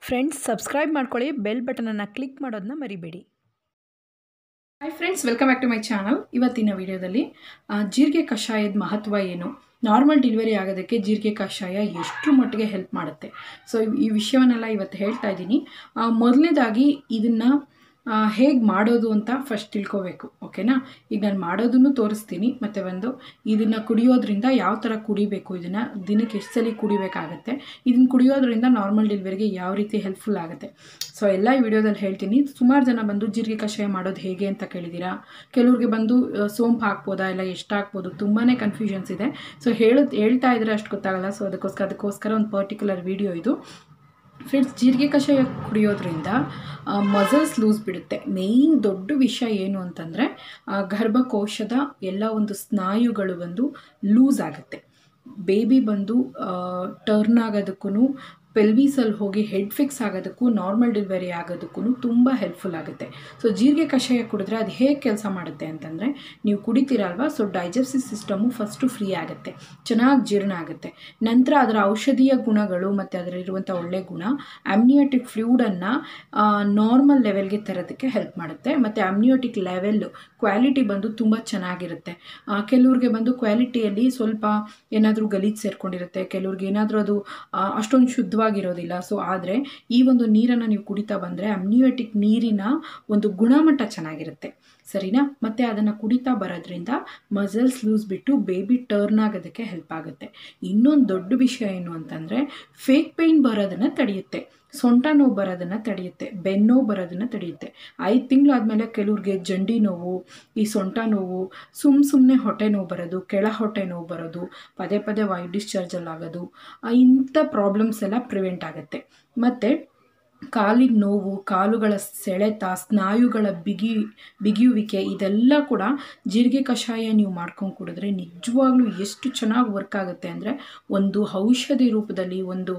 Friends subscribe ಮಾಡ್ಕೊಳ್ಳಿ bell ಬಟನನ್ನು click ಮಾಡೋದನ್ನ ಮರಿಬೇಡಿ hi friends welcome back to my channel ಇವತ್ತಿನ ವಿಡಿಯೋದಲ್ಲಿ ಆ, ಜೀರಿಗೆ ಕಷಾಯದ ಮಹತ್ವ ಏನು ನಾರ್ಮಲ್ ಡೆಲಿವರಿ ಆಗೋದಕ್ಕೆ ಜೀರಿಗೆ ಕಷಾಯ ಎಷ್ಟು ಮಟ್ಟಿಗೆ ಹೆಲ್ಪ್ ಮಾಡುತ್ತೆ ಸೊ ಈ ವಿಷಯವನ್ನೆಲ್ಲ ಇವತ್ತು ಹೇಳ್ತಾ ಇದ್ದೀನಿ ಮೊದಲನೇದಾಗಿ ಇದನ್ನು ಹೇಗೆ ಮಾಡೋದು ಅಂತ ಫಸ್ಟ್ ತಿಳ್ಕೊಬೇಕು ಓಕೆನಾ ಈಗ ನಾನು ಮಾಡೋದನ್ನು ತೋರಿಸ್ತೀನಿ ಮತ್ತು ಒಂದು ಇದನ್ನು ಕುಡಿಯೋದ್ರಿಂದ ಯಾವ ಥರ ಕುಡಿಬೇಕು ಇದನ್ನು ದಿನಕ್ಕೆ ಎಷ್ಟು ಸಲ ಕುಡಿಬೇಕಾಗತ್ತೆ ಇದನ್ನು ಕುಡಿಯೋದ್ರಿಂದ ನಾರ್ಮಲ್ ಡೆಲಿವರಿಗೆ ಯಾವ ರೀತಿ ಹೆಲ್ಪ್ಫುಲ್ ಆಗುತ್ತೆ ಸೊ ಎಲ್ಲ ಈ ವಿಡಿಯೋದಲ್ಲಿ ಹೇಳ್ತೀನಿ ಸುಮಾರು ಜನ ಬಂದು ಜೀರಿಗೆ ಕಷಾಯ ಮಾಡೋದು ಹೇಗೆ ಅಂತ ಕೇಳಿದ್ದೀರಾ ಕೆಲವ್ರಿಗೆ ಬಂದು ಆ, ಸೋಂಪು ಹಾಕ್ಬೋದಾ ಇಲ್ಲ ಎಷ್ಟು ಹಾಕ್ಬೋದು ತುಂಬಾ ಕನ್ಫ್ಯೂಷನ್ಸ್ ಇದೆ ಸೊ ಹೇಳೋದು ಹೇಳ್ತಾ ಇದ್ರೆ ಅಷ್ಟು ಗೊತ್ತಾಗಲ್ಲ ಸೊ ಅದಕ್ಕೋಸ್ಕರ ಅದಕ್ಕೋಸ್ಕರ ಒಂದು ಪರ್ಟಿಕ್ಯುಲರ್ ವಿಡಿಯೋ ಇದು ಫ್ರೆಂಡ್ಸ್ ಜೀರಿಗೆ ಕಷಾಯ ಕುಡಿಯೋದ್ರಿಂದ ಮಸಲ್ಸ್ ಲೂಸ್ ಬಿಡುತ್ತೆ ಮೇಯ್ನ್ ದೊಡ್ಡ ವಿಷಯ ಏನು ಅಂತಂದರೆ ಗರ್ಭಕೋಶದ ಎಲ್ಲ ಒಂದು ಸ್ನಾಯುಗಳು ಬಂದು ಲೂಸ್ ಆಗುತ್ತೆ ಬೇಬಿ ಬಂದು ಟರ್ನ್ ಆಗೋದಕ್ಕೂ ಪೆಲ್ವೀಸಲ್ಲಿ ಹೋಗಿ ಹೆಡ್ ಫಿಕ್ಸ್ ಆಗೋದಕ್ಕೂ ನಾರ್ಮಲ್ ಡೆಲಿವರಿ ಆಗೋದಕ್ಕೂ ತುಂಬ ಹೆಲ್ಪ್ಫುಲ್ ಆಗುತ್ತೆ ಸೊ ಜೀರಿಗೆ ಕಷಾಯ ಕುಡಿದ್ರೆ ಅದು ಹೇಗೆ ಕೆಲಸ ಮಾಡುತ್ತೆ ಅಂತಂದರೆ ನೀವು ಕುಡಿತೀರಲ್ವ so digestive system first free ಆಗುತ್ತೆ ಚೆನ್ನಾಗಿ ಜೀರ್ಣ ಆಗುತ್ತೆ ನಂತರ ಅದರ ಔಷಧೀಯ ಗುಣಗಳು ಮತ್ತು ಅದರಲ್ಲಿರುವಂಥ ಒಳ್ಳೆ ಗುಣ ಅಮ್ನಿಯೋಟಿಕ್ ಫ್ಲೂಡನ್ನು ನಾರ್ಮಲ್ ಲೆವೆಲ್ಗೆ ತರೋದಕ್ಕೆ ಹೆಲ್ಪ್ ಮಾಡುತ್ತೆ ಮತ್ತು ಅಮ್ನಿಯೋಟಿಕ್ ಲೆವೆಲ್ಲು ಕ್ವಾಲಿಟಿ ಬಂದು ತುಂಬ ಚೆನ್ನಾಗಿರುತ್ತೆ ಆ, ಕೆಲವ್ರಿಗೆ ಬಂದು ಕ್ವಾಲಿಟಿಯಲ್ಲಿ ಸ್ವಲ್ಪ ಏನಾದರೂ ಗಲೀಜು ಸೇರ್ಕೊಂಡಿರುತ್ತೆ ಕೆಲವ್ರಿಗೆ ಏನಾದರೂ ಅದು ಆ, ಅಷ್ಟೊಂದು ಶುದ್ಧವಾಗಿರೋದಿಲ್ಲ ಸೊ ಆದರೆ ಈ ಒಂದು ನೀರನ್ನು ನೀವು ಕುಡಿತಾ ಬಂದರೆ ಅಮ್ನಿಯೋಟಿಕ್ ನೀರಿನ ಒಂದು ಗುಣಮಟ್ಟ ಚೆನ್ನಾಗಿರುತ್ತೆ ಸರಿನಾ ಮತ್ತು ಅದನ್ನು ಕುಡಿತಾ ಬರೋದ್ರಿಂದ ಮಸಲ್ಸ್ ಲೂಸ್ ಬಿಟ್ಟು ಬೇಬಿ ಟರ್ನ್ ಆಗೋದಕ್ಕೆ ಹೆಲ್ಪ್ ಆಗುತ್ತೆ ಇನ್ನೊಂದು ದೊಡ್ಡ ವಿಷಯ ಏನು ಅಂತಂದರೆ ಫೇಕ್ ಪೇಯ್ನ್ ಬರೋದನ್ನು ತಡೆಯುತ್ತೆ ಸೊಂಟ ನೋವು ಬರೋದನ್ನು ತಡೆಯುತ್ತೆ ಬೆನ್ನೋವು ಬರೋದನ್ನು ತಡೆಯುತ್ತೆ ಐದು ತಿಂಗಳಾದಮೇಲೆ ಕೆಲವ್ರಿಗೆ ಜಂಡಿ ನೋವು ಈ ಸೊಂಟ ನೋವು ಸುಮ್ಮ ಸುಮ್ಮನೆ ಹೊಟ್ಟೆ ನೋವು ಬರೋದು ಕೆಳ ಹೊಟ್ಟೆ ನೋವು ಬರೋದು ಪದೇ ಪದೇ ವೈಟ್ ಡಿಸ್ಚಾರ್ಜಲ್ಲಿ ಆಗೋದು ಆ, ಇಂಥ ಪ್ರಾಬ್ಲಮ್ಸ್ ಎಲ್ಲ ಪ್ರಿವೆಂಟ್ ಆಗುತ್ತೆ ಮತ್ತು ಕಾಲಿನ ನೋವು ಕಾಲುಗಳ ಸೆಳೆತ ಸ್ನಾಯುಗಳ ಬಿಗಿ ಬಿಗಿಯುವಿಕೆ ಇದೆಲ್ಲ ಕೂಡ ಜೀರಿಗೆ ಕಷಾಯ ನೀವು ಮಾಡ್ಕೊಂಡು ಕುಡಿದ್ರೆ ನಿಜವಾಗ್ಲೂ ಎಷ್ಟು ಚೆನ್ನಾಗಿ ವರ್ಕ್ ಆಗುತ್ತೆ ಅಂದರೆ ಒಂದು ಔಷಧಿ ರೂಪದಲ್ಲಿ ಒಂದು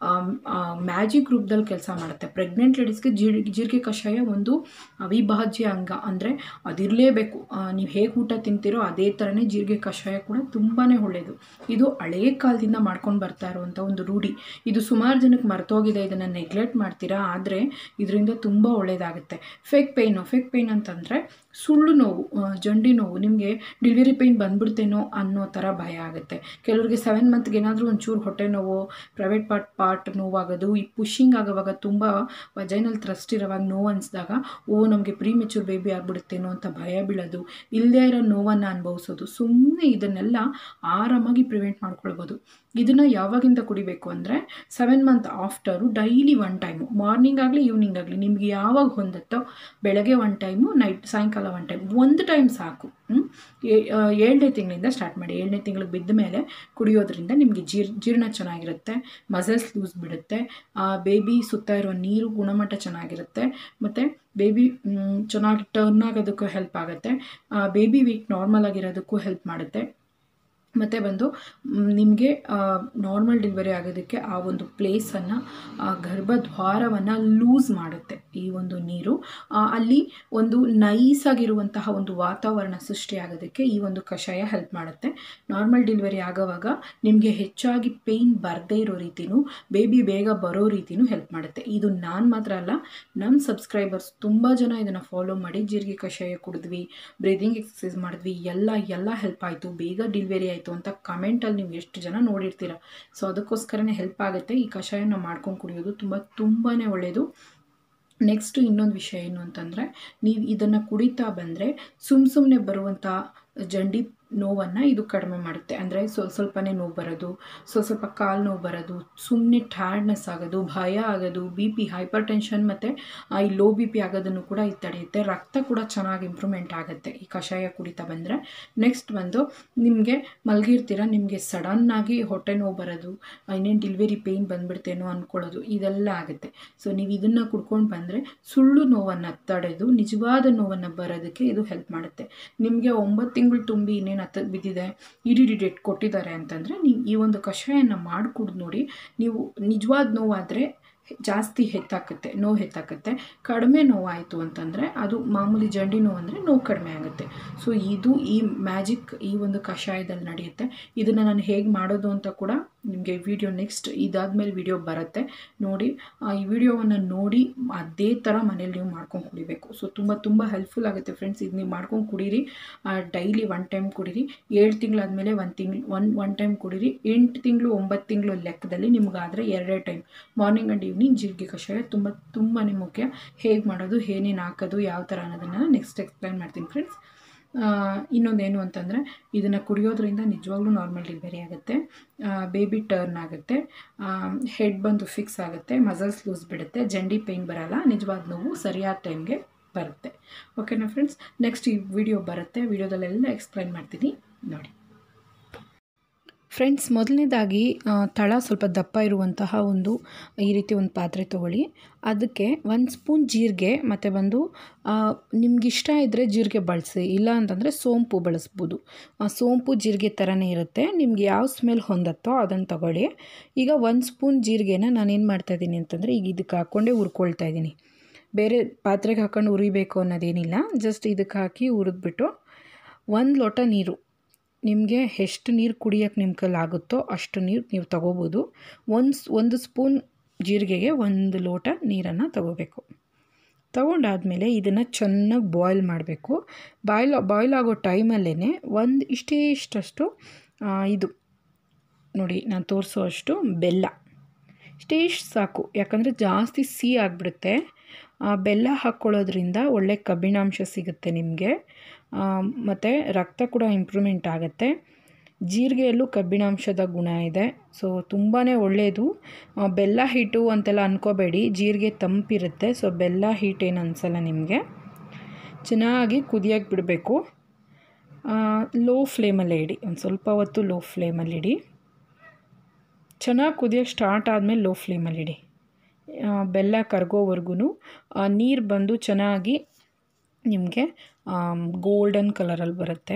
ಮ್ಯಾಜಿಕ್ ರೂಪದಲ್ಲಿ ಕೆಲಸ ಮಾಡುತ್ತೆ ಪ್ರೆಗ್ನೆಂಟ್ ಲೇಡೀಸ್ಗೆ ಜೀರಿಗೆ ಜೀರಿಗೆ ಕಷಾಯ ಒಂದು ಅವಿಭಾಜ್ಯ ಅಂಗ ಅಂದರೆ ಅದಿರಲೇಬೇಕು ನೀವು ಹೇಗೆ ಊಟ ತಿಂತೀರೋ ಅದೇ ಥರನೇ ಜೀರಿಗೆ ಕಷಾಯ ಕೂಡ ತುಂಬಾ ಒಳ್ಳೆಯದು ಇದು ಹಳೇ ಕಾಲದಿಂದ ಮಾಡ್ಕೊಂಡು ಬರ್ತಾ ಇರುವಂಥ ಒಂದು ರೂಢಿ ಇದು ಸುಮಾರು ಜನಕ್ಕೆ ಮರ್ತೋಗಿದೆ ಇದನ್ನು ನೆಗ್ಲೆಕ್ಟ್ ಮಾಡ್ತೀರಾ ಆದರೆ ಇದರಿಂದ ತುಂಬ ಒಳ್ಳೆಯದಾಗುತ್ತೆ ಫೇಕ್ ಪೇಯ್ನು ಫೇಕ್ ಪೇಯ್ನ್ ಅಂತಂದರೆ ಸುಳ್ಳು ನೋವು ಆ, ಜಂಡಿ ನೋವು ನಿಮಗೆ ಡೆಲಿವರಿ ಪೇಯ್ನ್ ಬಂದ್ಬಿಡ್ತೇನೋ ಅನ್ನೋ ಥರ ಭಯ ಆಗುತ್ತೆ ಕೆಲವ್ರಿಗೆ ಸೆವೆನ್ ಮಂತ್ಗೆ ಏನಾದರೂ ಒಂಚೂರು ಹೊಟ್ಟೆ ನೋವು ಪ್ರೈವೇಟ್ ಪಾರ್ಟ್ ಪಾರ್ಟ್ ನೋವಾಗೋದು ಈ ಪುಷಿಂಗ್ ಆಗೋವಾಗ ತುಂಬ ವಜೈನಲ್ಲಿ ಥ್ರಸ್ಟ್ ಇರೋವಾಗ ನೋವು ಅನಿಸಿದಾಗ ಓ ನಮಗೆ ಪ್ರೀ ಮೆಚೂರ್ ಬೇಬಿ ಆಗ್ಬಿಡುತ್ತೇನೋ ಅಂತ ಭಯ ಬೀಳೋದು ಇಲ್ಲದೇ ಇರೋ ನೋವನ್ನು ಅನುಭವಿಸೋದು ಸುಮ್ಮನೆ ಇದನ್ನೆಲ್ಲ ಆರಾಮಾಗಿ ಪ್ರಿವೆಂಟ್ ಮಾಡ್ಕೊಳ್ಬೋದು ಇದನ್ನು ಯಾವಾಗಿಂದ ಕುಡಿಬೇಕು ಅಂದರೆ seven month after daily one time morning ಆಗಲಿ ಈವ್ನಿಂಗ್ ಆಗಲಿ ನಿಮಗೆ ಯಾವಾಗ ಹೊಂದುತ್ತೋ ಬೆಳಗ್ಗೆ ಒನ್ ಟೈಮು ನೈಟ್ ಸಾಯಂಕಾಲ ಒನ್ ಟೈಮ್ ಒಂದು ಟೈಮ್ ಸಾಕು ಹ್ಮ್? ಏ- ಆ, ಏಳನೇ ತಿಂಗಳಿಂದ ಸ್ಟಾರ್ಟ್ ಮಾಡಿ ಏಳನೇ ತಿಂಗಳಿಗೆ ಬಿದ್ದ ಮೇಲೆ ಕುಡಿಯೋದ್ರಿಂದ ನಿಮಗೆ ಜೀರ್ ಜೀರ್ಣ ಚೆನ್ನಾಗಿರುತ್ತೆ ಮಸಲ್ಸ್ ಲೂಸ್ ಬಿಡುತ್ತೆ ಬೇಬಿ ಸುತ್ತ ಇರೋ ನೀರು ಗುಣಮಟ್ಟ ಚೆನ್ನಾಗಿರುತ್ತೆ ಮತ್ತು ಬೇಬಿ ಚೆನ್ನಾಗಿ ಟರ್ನ್ ಆಗೋದಕ್ಕೂ ಹೆಲ್ಪ್ ಆಗುತ್ತೆ ಬೇಬಿ ವೀಕ್ ನಾರ್ಮಲ್ ಆಗಿರೋದಕ್ಕೂ ಹೆಲ್ಪ್ ಮಾಡುತ್ತೆ ಮತ್ತು ಬಂದು ನಿಮಗೆ ನಾರ್ಮಲ್ ಡೆಲಿವರಿ ಆಗೋದಕ್ಕೆ ಆ ಒಂದು ಪ್ಲೇಸನ್ನು ಗರ್ಭದ್ವಾರವನ್ನು ಲೂಸ್ ಮಾಡುತ್ತೆ ಈ ಒಂದು ನೀರು ಆ, ಅಲ್ಲಿ ಒಂದು ನೈಸ್ ಆಗಿರುವಂತಹ ಒಂದು ವಾತಾವರಣ ಸೃಷ್ಟಿಯಾಗೋದಕ್ಕೆ ಈ ಒಂದು ಕಷಾಯ ಹೆಲ್ಪ್ ಮಾಡುತ್ತೆ ನಾರ್ಮಲ್ ಡೆಲಿವರಿ ಆಗೋವಾಗ ನಿಮಗೆ ಹೆಚ್ಚಾಗಿ ಪೇಯ್ನ್ ಬರದೇ ಇರೋ ರೀತಿನೂ ಬೇಬಿ ಬೇಗ ಬರೋ ರೀತಿನೂ ಹೆಲ್ಪ್ ಮಾಡುತ್ತೆ ಇದು ನಾನು ಮಾತ್ರ ಅಲ್ಲ ನಮ್ಮ ಸಬ್ಸ್ಕ್ರೈಬರ್ಸ್ ತುಂಬ ಜನ ಇದನ್ನು ಫಾಲೋ ಮಾಡಿ ಜೀರಿಗೆ ಕಷಾಯ ಕುಡಿದ್ವಿ ಬ್ರೀದಿಂಗ್ ಎಕ್ಸಸೈಸ್ ಮಾಡಿದ್ವಿ ಎಲ್ಲ ಎಲ್ಲ ಹೆಲ್ಪ್ ಆಯಿತು ಬೇಗ ಡೆಲಿವರಿ ಆಯಿತು ಅಂತ ಕಮೆಂಟಲ್ಲಿ ನೀವು ಎಷ್ಟು ಜನ ನೋಡಿರ್ತೀರ ಸೊ ಅದಕ್ಕೋಸ್ಕರನೇ ಹೆಲ್ಪ್ ಆಗುತ್ತೆ ಈ ಕಷಾಯನ ಮಾಡ್ಕೊಂಡು ಕುಡಿಯೋದು ತುಂಬ ತುಂಬಾ ಒಳ್ಳೆಯದು ನೆಕ್ಸ್ಟ್ ಇನ್ನೊಂದು ವಿಷಯ ಏನು ಅಂತಂದರೆ ನೀವು ಇದನ್ನು ಕುಡಿತಾ ಬಂದರೆ ಸುಮ್ಮ ಸುಮ್ಮನೆ ಬರುವಂಥ ಜಂಡಿ ನೋವನ್ನು ಇದು ಕಡಿಮೆ ಮಾಡುತ್ತೆ ಅಂದರೆ ಸ್ವಲ್ಪ ಸ್ವಲ್ಪನೇ ನೋವು ಬರೋದು ಸ್ವಲ್ಪ ಸ್ವಲ್ಪ ಕಾಲು ನೋವು ಬರೋದು ಸುಮ್ಮನೆ ಟಯರ್ಡ್ನೆಸ್ ಆಗೋದು ಭಯ ಆಗೋದು ಬಿ ಪಿ ಹೈಪರ್ ಟೆನ್ಷನ್ ಮತ್ತು ಈ ಲೋ ಬಿ ಪಿ ಆಗೋದನ್ನು ಕೂಡ ಇದು ತಡೆಯುತ್ತೆ ರಕ್ತ ಕೂಡ ಚೆನ್ನಾಗಿ ಇಂಪ್ರೂವ್ಮೆಂಟ್ ಆಗುತ್ತೆ ಈ ಕಷಾಯ ಕುಡಿತಾ ಬಂದರೆ ನೆಕ್ಸ್ಟ್ ಬಂದು ನಿಮಗೆ ಮಲಗಿರ್ತೀರ ನಿಮಗೆ ಸಡನ್ನಾಗಿ ಹೊಟ್ಟೆ ನೋವು ಬರೋದು ಇನ್ನೇನು ಡೆಲಿವರಿ ಪೇಯ್ನ್ ಬಂದ್ಬಿಡ್ತೇನೋ ಅಂದ್ಕೊಳ್ಳೋದು ಇದೆಲ್ಲ ಆಗುತ್ತೆ ಸೊ ನೀವು ಇದನ್ನು ಕುಡ್ಕೊಂಡು ಬಂದರೆ ಸುಳ್ಳು ನೋವನ್ನು ತಡೆದು ನಿಜವಾದ ನೋವನ್ನು ಬರೋದಕ್ಕೆ ಇದು ಹೆಲ್ಪ್ ಮಾಡುತ್ತೆ ನಿಮಗೆ ಒಂಬತ್ತು ತಿಂಗಳು ತುಂಬಿ ಇನ್ನೇನು ಹತ್ತ ಬಿದ್ದಿದೆ ಇಡಿ ಡೇಟ್ ಕೊಟ್ಟಿದ್ದಾರೆ ಅಂತಂದರೆ ನೀವು ಈ ಒಂದು ಕಷಾಯನ ಮಾಡಿಕೊಡ್ದು ನೋಡಿ ನೀವು ನಿಜವಾದ ನೋವಾದರೆ ಜಾಸ್ತಿ ಹೆತ್ತಾಕತ್ತೆ ನೋವು ಹೆತ್ತಾಕತ್ತೆ ಕಡಿಮೆ ನೋವಾಯಿತು ಅಂತಂದರೆ ಅದು ಮಾಮೂಲಿ ಜಂಡಿ ನೋವು ಅಂದರೆ ನೋವು ಕಡಿಮೆ ಆಗುತ್ತೆ ಸೊ ಇದು ಈ ಮ್ಯಾಜಿಕ್ ಈ ಒಂದು ಕಷಾಯದಲ್ಲಿ ನಡೆಯುತ್ತೆ ಇದನ್ನು ನಾನು ಹೇಗೆ ಮಾಡೋದು ಅಂತ ಕೂಡ ನಿಮಗೆ ವಿಡಿಯೋ ನೆಕ್ಸ್ಟ್ ಇದಾದಮೇಲೆ ವಿಡಿಯೋ ಬರುತ್ತೆ ನೋಡಿ ಆ, ಈ ವಿಡಿಯೋವನ್ನು ನೋಡಿ ಅದೇ ಥರ ಮನೇಲಿ ನೀವು ಮಾಡ್ಕೊಂಡು ಕುಡಿಬೇಕು ಸೊ ತುಂಬ ತುಂಬ ಹೆಲ್ಪ್ಫುಲ್ ಆಗುತ್ತೆ ಫ್ರೆಂಡ್ಸ್ ಇದು ನೀವು ಮಾಡ್ಕೊಂಡು ಕುಡೀರಿ ಡೈಲಿ ಒನ್ ಟೈಮ್ ಕುಡೀರಿ ಏಳು ತಿಂಗಳಾದಮೇಲೆ ಒಂದು ತಿಂಗಳು ಒನ್ ಒನ್ ಟೈಮ್ ಕುಡೀರಿ ಎಂಟು ತಿಂಗಳು ಒಂಬತ್ತು ತಿಂಗಳು ಲೆಕ್ಕದಲ್ಲಿ ನಿಮಗಾದರೆ ಎರಡೇ ಟೈಮ್ ಮಾರ್ನಿಂಗ್ ಆ್ಯಂಡ್ ಈವ್ನಿಂಗ್ ಜೀರಿಗೆ ಕಷಾಯ ತುಂಬ ತುಂಬಾ ಮುಖ್ಯ ಹೇಗೆ ಮಾಡೋದು ಏನೇನು ಹಾಕೋದು ಯಾವ ಥರ ಅನ್ನೋದನ್ನು ನೆಕ್ಸ್ಟ್ ಎಕ್ಸ್ಪ್ಲೈನ್ ಮಾಡ್ತೀನಿ ಫ್ರೆಂಡ್ಸ್ ಇನ್ನೊಂದೇನು ಅಂತಂದರೆ ಇದನ್ನು ಕುಡಿಯೋದ್ರಿಂದ ನಿಜವಾಗ್ಲೂ ನಾರ್ಮಲ್ ಡೆಲಿವರಿ ಆಗುತ್ತೆ ಬೇಬಿ ಟರ್ನ್ ಆಗುತ್ತೆ ಹೆಡ್ ಬಂದು ಫಿಕ್ಸ್ ಆಗುತ್ತೆ ಮಸಲ್ಸ್ ಲೂಸ್ ಬಿಡುತ್ತೆ ಜಂಡಿ ಪೇಯ್ನ್ ಬರಲ್ಲ ನಿಜವಾದ ನೋವು ಸರಿಯಾದ ಟೈಮ್ಗೆ ಬರುತ್ತೆ ಓಕೆನಾ ಫ್ರೆಂಡ್ಸ್ ನೆಕ್ಸ್ಟ್ ಈ ವಿಡಿಯೋ ಬರುತ್ತೆ ವಿಡಿಯೋದಲ್ಲೆಲ್ಲ ಎಕ್ಸ್ಪ್ಲೈನ್ ಮಾಡ್ತೀನಿ ನೋಡಿ ಫ್ರೆಂಡ್ಸ್ ಮೊದಲನೇದಾಗಿ ಆ, ತಳ ಸ್ವಲ್ಪ ದಪ್ಪ ಇರುವಂತಹ ಒಂದು ಈ ರೀತಿ ಒಂದು ಪಾತ್ರೆ ತೊಗೊಳ್ಳಿ ಅದಕ್ಕೆ ಒಂದು ಸ್ಪೂನ್ ಜೀರಿಗೆ ಮತ್ತು ಬಂದು ನಿಮ್ಗೆ ಇಷ್ಟ ಇದ್ದರೆ ಜೀರಿಗೆ ಬಳಸಿ ಇಲ್ಲ ಅಂತಂದರೆ ಸೋಂಪು ಬಳಸ್ಬೋದು ಆ ಸೋಂಪು ಜೀರಿಗೆ ಥರನೇ ಇರುತ್ತೆ ನಿಮ್ಗೆ ಯಾವ ಸ್ಮೆಲ್ ಹೊಂದತ್ತೋ ಅದನ್ನು ತಗೊಳ್ಳಿ ಈಗ ಒಂದು ಸ್ಪೂನ್ ಜೀರಿಗೆನ ನಾನೇನು ಮಾಡ್ತಾಯಿದ್ದೀನಿ ಅಂತಂದರೆ ಈಗ ಇದಕ್ಕೆ ಹಾಕ್ಕೊಂಡೇ ಹುರ್ಕೊಳ್ತಾ ಇದ್ದೀನಿ ಬೇರೆ ಪಾತ್ರೆಗೆ ಹಾಕೊಂಡು ಉರಿಬೇಕು ಅನ್ನೋದೇನಿಲ್ಲ ಜಸ್ಟ್ ಇದಕ್ಕೆ ಹಾಕಿ ಹುರಿದ್ಬಿಟ್ಟು ಒಂದು ಲೋಟ ನೀರು ನಿಮಗೆ ಎಷ್ಟು ನೀರು ಕುಡಿಯೋಕ್ಕೆ ನಿಮ್ಮ ಕೈಲಿ ಆಗುತ್ತೋ ಅಷ್ಟು ನೀರು ನೀವು ತಗೋಬೋದು ಒಂದು ಒಂದು ಸ್ಪೂನ್ ಜೀರಿಗೆಗೆ ಒಂದು ಲೋಟ ನೀರನ್ನು ತಗೋಬೇಕು ತಗೊಂಡಾದಮೇಲೆ ಇದನ್ನು ಚೆನ್ನಾಗಿ ಬಾಯ್ಲ್ ಮಾಡಬೇಕು ಬಾಯ್ಲ್ ಬಾಯ್ಲ್ ಆಗೋ ಟೈಮಲ್ಲೇ ಒಂದು ಇಷ್ಟೇ ಇಷ್ಟಷ್ಟು ಆ, ಇದು ನೋಡಿ ನಾನು ತೋರಿಸೋ ಅಷ್ಟು ಬೆಲ್ಲ ಇಷ್ಟೇ ಇಷ್ಟು ಸಾಕು ಯಾಕಂದರೆ ಜಾಸ್ತಿ ಸಿಹಿ ಆಗಿಬಿಡುತ್ತೆ ಬೆಲ್ಲ ಹಾಕ್ಕೊಳ್ಳೋದ್ರಿಂದ ಒಳ್ಳೆ ಕಬ್ಬಿಣಾಂಶ ಸಿಗುತ್ತೆ ನಿಮಗೆ ಮತ್ತು ರಕ್ತ ಕೂಡ ಇಂಪ್ರೂವ್ಮೆಂಟ್ ಆಗುತ್ತೆ ಜೀರಿಗೆಯಲ್ಲೂ ಕಬ್ಬಿಣಾಂಶದ ಗುಣ ಇದೆ ಸೊ ತುಂಬಾ ಒಳ್ಳೆಯದು ಆ, ಬೆಲ್ಲ ಹೀಟು ಅಂತೆಲ್ಲ ಅಂದ್ಕೋಬೇಡಿ ಜೀರಿಗೆ ತಂಪಿರುತ್ತೆ ಸೊ ಬೆಲ್ಲ ಹೀಟ್ ಏನು ಅನಿಸಲ್ಲ ನಿಮಗೆ ಚೆನ್ನಾಗಿ ಕುದಿಯೋಕ್ಕೆ ಬಿಡಬೇಕು ಲೋ ಫ್ಲೇಮಲ್ಲೇ ಇಡಿ ಒಂದು ಸ್ವಲ್ಪ ಹೊತ್ತು ಲೋ ಫ್ಲೇಮಲ್ಲಿ ಇಡಿ ಚೆನ್ನಾಗಿ ಕುದಿಯೋಕ್ಕೆ ಸ್ಟಾರ್ಟ್ ಆದಮೇಲೆ ಲೋ ಫ್ಲೇಮಲ್ಲಿ ಇಡಿ ಆ, ಬೆಲ್ಲ ಕರಗೋವರೆಗೂ ನೀರು ಬಂದು ಚೆನ್ನಾಗಿ ನಿಮಗೆ ಗೋಲ್ಡನ್ ಕಲರಲ್ಲಿ ಬರುತ್ತೆ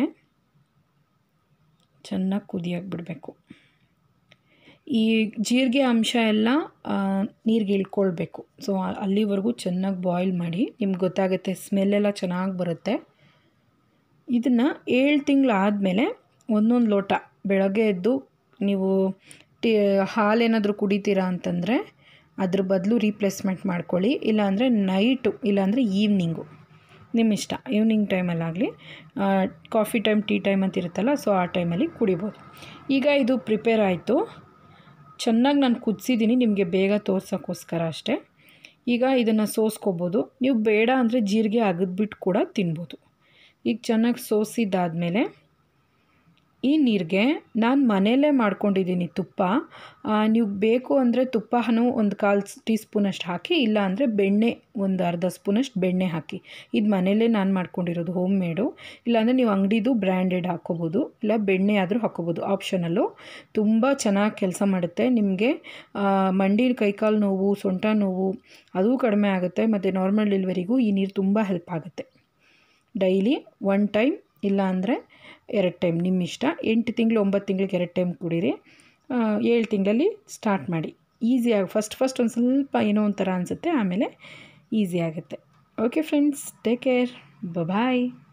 ಚೆನ್ನಾಗಿ ಕುದಿಯೋಕ್ಕೆ ಬಿಡಬೇಕು ಈ ಜೀರಿಗೆ ಅಂಶ ಎಲ್ಲ ನೀರಿಗೆ ಇಳ್ಕೊಳ್ಬೇಕು ಸೊ ಅಲ್ಲಿವರೆಗೂ ಚೆನ್ನಾಗಿ ಬಾಯ್ಲ್ ಮಾಡಿ ನಿಮ್ಗೆ ಗೊತ್ತಾಗುತ್ತೆ ಸ್ಮೆಲ್ಲೆಲ್ಲ ಚೆನ್ನಾಗಿ ಬರುತ್ತೆ ಇದನ್ನು ಏಳು ತಿಂಗಳಾದಮೇಲೆ ಒಂದೊಂದು ಲೋಟ ಬೆಳಗ್ಗೆ ಎದ್ದು ನೀವು ಟಿ ಹಾಲೇನಾದರೂ ಕುಡಿತೀರಾ ಅಂತಂದರೆ ಅದ್ರ ಬದಲು ರೀಪ್ಲೇಸ್ಮೆಂಟ್ ಮಾಡ್ಕೊಳ್ಳಿ ಇಲ್ಲಾಂದರೆ ನೈಟು ಇಲ್ಲಾಂದರೆ ಈವ್ನಿಂಗು ನಿಮ್ಮ ಇಷ್ಟ ಈವ್ನಿಂಗ್ ಟೈಮಲ್ಲಾಗಲಿ ಕಾಫಿ ಟೈಮ್ ಟೀ ಟೈಮ್ ಅಂತ ಇರುತ್ತಲ್ಲ ಸೊ ಆ ಟೈಮಲ್ಲಿ ಕುಡಿಬೋದು ಈಗ ಇದು ಪ್ರಿಪೇರ್ ಆಯಿತು ಚೆನ್ನಾಗಿ ನಾನು ಕುದಿಸಿದ್ದೀನಿ ನಿಮಗೆ ಬೇಗ ತೋರ್ಸೋಕ್ಕೋಸ್ಕರ ಅಷ್ಟೇ ಈಗ ಇದನ್ನು ಸೋಸ್ಕೋಬೋದು ನೀವು ಬೇಡ ಅಂದರೆ ಜೀರಿಗೆ ಅಗದ್ಬಿಟ್ಟು ಕೂಡ ತಿನ್ಬೋದು ಈಗ ಚೆನ್ನಾಗಿ ಸೋಸಿದ್ದಾದಮೇಲೆ ಈ ನೀರಿಗೆ ನಾನು ಮನೆಯಲ್ಲೇ ಮಾಡ್ಕೊಂಡಿದ್ದೀನಿ ತುಪ್ಪ ಆ, ನೀವು ಬೇಕು ಅಂದರೆ ತುಪ್ಪನೂ ಒಂದು ಕಾಲು ಟೀ ಸ್ಪೂನಷ್ಟು ಹಾಕಿ ಇಲ್ಲ ಅಂದರೆ ಬೆಣ್ಣೆ ಒಂದು ಅರ್ಧ ಸ್ಪೂನಷ್ಟು ಬೆಣ್ಣೆ ಹಾಕಿ ಇದು ಮನೆಯಲ್ಲೇ ನಾನು ಮಾಡ್ಕೊಂಡಿರೋದು ಹೋಮ್ ಮೇಡು ಇಲ್ಲಾಂದರೆ ನೀವು ಅಂಗಡಿದು ಬ್ರ್ಯಾಂಡೆಡ್ ಹಾಕ್ಕೋಬೋದು ಇಲ್ಲ ಬೆಣ್ಣೆ ಆದರೂ ಹಾಕ್ಕೋಬೋದು ಆಪ್ಷನಲ್ಲು ತುಂಬ ಚೆನ್ನಾಗಿ ಕೆಲಸ ಮಾಡುತ್ತೆ ನಿಮಗೆ ಮಂಡಿ ಕೈಕಾಲು ನೋವು ಸೊಂಟ ನೋವು ಅದು ಕಡಿಮೆ ಆಗುತ್ತೆ ಮತ್ತು ನಾರ್ಮಲ್ ಡೆಲಿವರಿಗೂ ಈ ನೀರು ತುಂಬ ಹೆಲ್ಪ್ ಆಗುತ್ತೆ ಡೈಲಿ ಒನ್ ಟೈಮ್ ಇಲ್ಲ ಅಂದರೆ ಎರಡು ಟೈಮ್ ನಿಮ್ಮ ಇಷ್ಟ ಎಂಟು ತಿಂಗಳು ಒಂಬತ್ತು ತಿಂಗಳಿಗೆ ಎರಡು ಟೈಮ್ ಕುಡೀರಿ ಆ, ಏಳು ತಿಂಗಳಲ್ಲಿ ಸ್ಟಾರ್ಟ್ ಮಾಡಿ ಈಸಿಯಾಗಿ ಫಸ್ಟ್ ಫಸ್ಟ್ ಒಂದು ಸ್ವಲ್ಪ ಏನೋ ಒಂಥರ ಅನಿಸುತ್ತೆ ಆಮೇಲೆ ಈಸಿ ಆಗುತ್ತೆ ಓಕೆ ಫ್ರೆಂಡ್ಸ್ ಟೇಕ್ ಕೇರ್ ಬಾಯ್